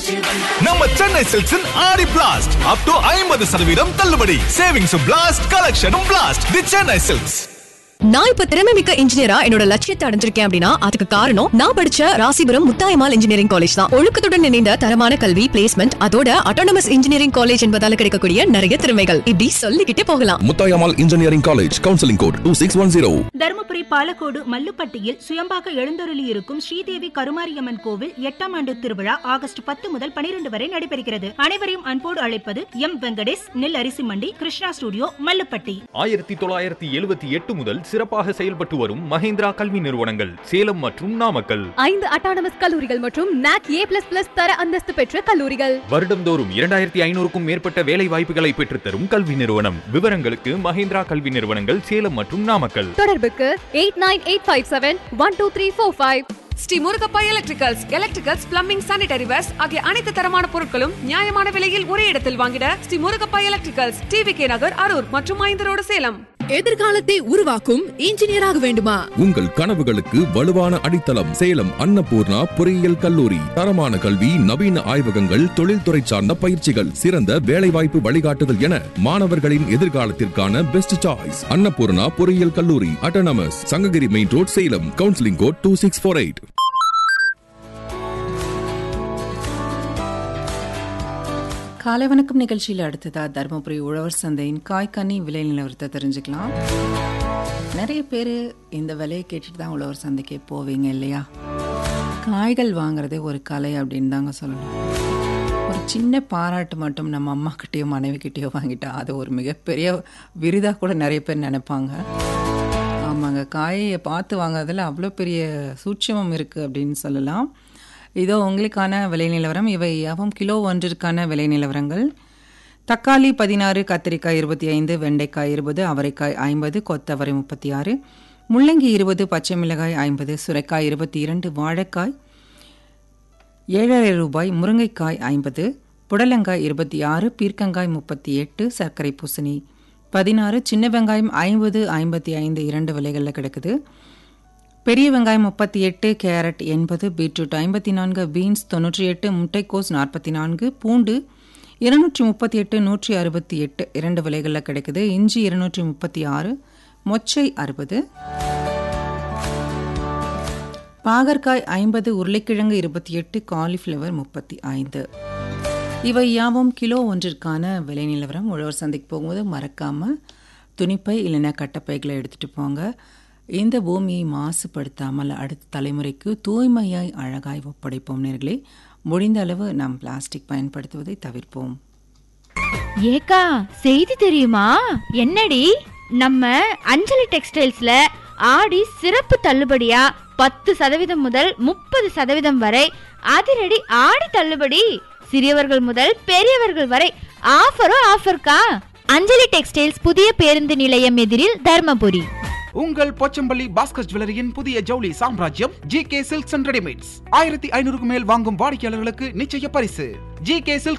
நம்ம சென்னை சில்க்ஸின் ஆடி blast up to ஐம்பது சதவீதம் தள்ளுபடி சேவிங்ஸும் பிளாஸ்ட் கலெக்ஷனும் பிளாஸ்ட் தி சென்னை சில்க்ஸ் நான் இப்ப திறமை மிக்க இன்ஜினியரா என்னோட லட்சியத்தை அடைஞ்சிருக்கேன் அப்படின்னா அதுக்கு காரணம் நான் படிச்ச ராசிபுரம் முத்தாயமால் இன்ஜினியரிங் காலேஜ் தான் ஒழுக்கத்துடன் இணைந்த தரமான கல்வி பிளேஸ்மெண்ட் அதோட அட்டானமஸ் இன்ஜினியரிங் காலேஜ் என்பதால கிடைக்கக்கூடிய நிறைய திறமைகள் இப்படி சொல்லிக்கிட்டே போகலாம் Muthayammal engineering college counselling code two six one zero Dharmapuri Palacode மல்லுப்பட்டியில் சுயம்பாக எழுந்தருளி இருக்கும் ஸ்ரீதேவி கருமாரியம்மன் கோவில் எட்டாம் ஆண்டு திருவிழா ஆகஸ்ட் பத்து முதல் பனிரெண்டு வரை நடைபெறுகிறது அனைவரையும் அன்போடு அழைப்பது எம் வெங்கடேஷ் நெல் அரிசி மண்டி கிருஷ்ணா ஸ்டுடியோ மல்லுப்பட்டி ஆயிரத்தி தொள்ளாயிரத்தி எழுபத்தி எட்டு முதல் சிறப்பாக செயல்பட்டு வரும் மஹேந்திரா கல்வி நிறுவனங்கள் சேலம் மற்றும் நாமக்கல் ஐந்து அட்டானமஸ் கல்லூரிகள் மற்றும் நாக் ஏ பிளஸ் பிளஸ் தர அந்தஸ்து பெற்ற கல்லூரிகள் வருடந்தோறும் இரண்டாயிரத்தி ஐநூறுக்கும் மேற்பட்ட வேலை வாய்ப்புகளை பெற்றுத்தரும் கல்வி நிறுவனம் விவரங்களுக்கு மஹேந்திரா கல்வி நிறுவனங்கள் சேலம் மற்றும் நாமக்கல் தொடர்புக்கு eight nine eight five seven one two three four five Sri Murugappa electricals electricals plumbing sanitary wares ஆகிய அனைத்து தரமான பொருட்களும் நியாயமான விலையில் ஒரே இடத்தில் வாங்கிட Sri Murugappa electricals T V K Nagar Harur மற்றும் ஐந்து ரோடு சேலம் எதிர்காலத்தை உருவாக்கும் இன்ஜினியராக வேண்டுமா உங்கள் கனவுகளுக்கு வலுவான அடித்தளம் சேலம் அன்னபூர்ணா பொறியியல் கல்லூரி தரமான கல்வி நவீன ஆய்வகங்கள் தொழில்துறை சார்ந்த பயிற்சிகள் சிறந்த வேலைவாய்ப்பு வழிகாட்டுதல் என மாணவர்களின் எதிர்காலத்திற்கான பெஸ்ட் சாய்ஸ் அன்னபூர்ணா பொறியியல் கல்லூரி autonomous Sankagiri main road Salem counselling code two six four eight காலை வணக்கம் நிகழ்ச்சியில் அடுத்ததா தருமபுரி உழவர் சந்தையின் காய்கனி விலை நிலவரத்தை தெரிஞ்சுக்கலாம் நிறைய பேர் இந்த விலையை கேட்டுட்டு தான் உழவர் சந்தைக்கே போவீங்க இல்லையா காய்கள் வாங்குறதே ஒரு கலை அப்படின்னு தாங்க சொல்லணும் ஒரு சின்ன பாராட்டு மட்டும் நம்ம அம்மாக்கிட்டேயோ மனைவிக்கிட்டேயோ வாங்கிட்டா அது ஒரு மிகப்பெரிய விருதாக கூட நிறைய பேர் நினைப்பாங்க ஆமாங்க காயை பார்த்து வாங்குறதுல அவ்வளோ பெரிய சூட்சமம் இருக்குது அப்படின்னு சொல்லலாம் இதோ உங்களுக்கான விலை நிலவரம் இவை யாவும் கிலோ ஒன்றிற்கான விலை நிலவரங்கள் தக்காளி பதினாறு கத்திரிக்காய் இருபத்தி ஐந்து வெண்டைக்காய் இருபது அவரைக்காய் ஐம்பது கொத்தவரை முப்பத்தி ஆறு முள்ளங்கி இருபது பச்சை மிளகாய் ஐம்பது சுரைக்காய் இருபத்தி இரண்டு வாழைக்காய் ஏழரை ரூபாய் முருங்கைக்காய் ஐம்பது புடலங்காய் இருபத்தி ஆறு பீர்க்கங்காய் முப்பத்தி எட்டு சர்க்கரை பூசணி பதினாறு சின்ன வெங்காயம் ஐம்பது ஐம்பத்தி ஐந்து இரண்டு விலைகளில் கிடக்குது பெரிய வெங்காயம் முப்பத்தி எட்டு கேரட் எண்பது பீட்ரூட் ஐம்பத்தி நான்கு பீன்ஸ் தொண்ணூற்றி எட்டு முட்டைக்கோஸ் நாற்பத்தி நான்கு பூண்டு இருநூற்றி முப்பத்தி எட்டு நூற்றி அறுபத்தி எட்டு இரண்டு விலைகளில் கிடைக்குது இஞ்சி இருநூற்றி முப்பத்தி ஆறு மொச்சை அறுபது பாகற்காய் ஐம்பது உருளைக்கிழங்கு இருபத்தி எட்டு காலிஃப்ளவர் முப்பத்தி ஐந்து இவை யாவும் கிலோ ஒன்றிற்கான விலை நிலவரம் உழவர் சந்தைக்கு போகும்போது மறக்காமல் துணிப்பை இல்லைன்னா கட்டப்பைகளை எடுத்துகிட்டு போங்க இந்த பூமியை மாசுபடுத்தாமல் அடுத்த தலைமுறைக்கு தூய்மையாய் அழகாய் ஒப்படைப்போம் நேர்களே முடிந்த அளவு நாம் பிளாஸ்டிக் பயன்படுத்துவதை தவிர்ப்போம் ஏக்கா செய்தி தெரியுமா என்னடி நம்ம அஞ்சலி டெக்ஸ்டைல்ஸ்ல ஆடி சிறப்பு தள்ளுபடியா பத்து சதவீதம் முதல் முப்பது சதவீதம் வரை அதிரடி ஆடி தள்ளுபடி சிறியவர்கள் முதல் பெரியவர்கள் வரை ஆஃபரும் ஆஃபர்க்கா அஞ்சலி டெக்ஸ்டைல்ஸ் புதிய பேருந்து நிலையம் எதிரில் தர்மபுரி உங்கள் போச்சம்பள்ளி பாஸ்கர் ஜுவல்லரியின் புதிய ஜவுளி சாம்ராஜ்யம் G K silks and readymades ஆயிரத்தி ஐநூறுக்கு மேல் வாங்கும் வாடிக்கையாளர்களுக்கு நிச்சய பரிசு ஜி கே சில்க்ஸ்